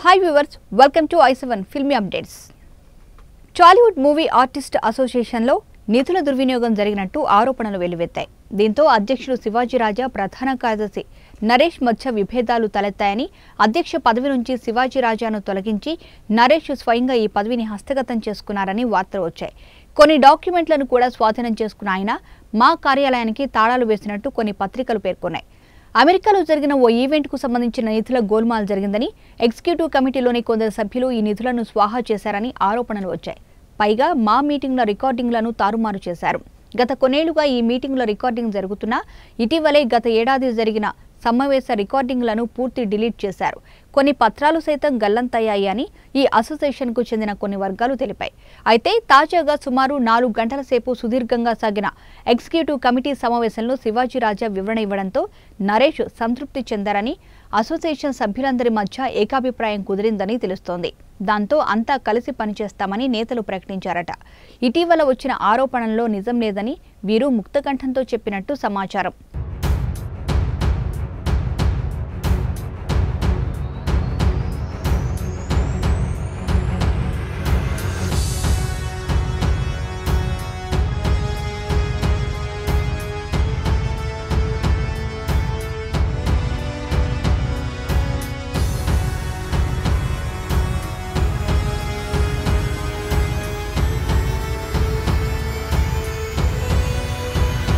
hi viewers welcome to I seven filmy updates Tollywood movie artist అసోసియేషన్లో నిధుల దుర్వినియోగం జరిగినట్టు ఆరోపణలు వెల్లువెత్తాయి దీంతో అధ్యక్షుడు శివాజీ రాజా ప్రధాన కార్యదర్శి నరేష్ మధ్య విభేదాలు తలెత్తాయని అధ్యక్ష పదవి నుంచి శివాజీ రాజాను తొలగించి నరేష్ స్వయంగా ఈ పదవిని హస్తగతం చేసుకున్నారని వార్తలు వచ్చాయి కొన్ని డాక్యుమెంట్లను కూడా స్వాధీనం చేసుకున్న ఆయన మా కార్యాలయానికి తాళాలు వేసినట్టు కొన్ని పత్రికలు పేర్కొన్నాయి అమెరికాలో జరిగిన ఓ ఈవెంట్కు సంబంధించిన నిధుల గోల్మాల్ జరిగిందని ఎగ్జిక్యూటివ్ కమిటీలోని కొందరు సభ్యులు ఈ నిధులను స్వాహా చేశారని ఆరోపణలు వచ్చాయి పైగా మా మీటింగ్ల రికార్డింగ్లను తారుమారు చేశారు గత కొన్నేళ్లుగా ఈ మీటింగ్ల రికార్డింగ్ జరుగుతున్నా ఇటీవలే గత ఏడాది జరిగిన సమావేశ రికార్డింగ్లను పూర్తి డిలీట్ చేశారు కొన్ని పత్రాలు సైతం గల్లంతయ్యాయి అని ఈ అసోసియేషన్కు చెందిన కొన్ని వర్గాలు తెలిపాయి అయితే తాజాగా సుమారు నాలుగు గంటల సేపు సుదీర్ఘంగా సాగిన ఎగ్జిక్యూటివ్ కమిటీ సమావేశంలో శివాజీ రాజా వివరణ ఇవ్వడంతో నరేష్ సంతృప్తి చెందారని అసోసియేషన్ సభ్యులందరి మధ్య ఏకాభిప్రాయం కుదిరిందని తెలుస్తోంది దాంతో అంతా కలిసి పనిచేస్తామని నేతలు ప్రకటించారట ఇటీవల వచ్చిన ఆరోపణల్లో నిజం లేదని వీరు ముక్తకంఠంతో చెప్పినట్టు సమాచారం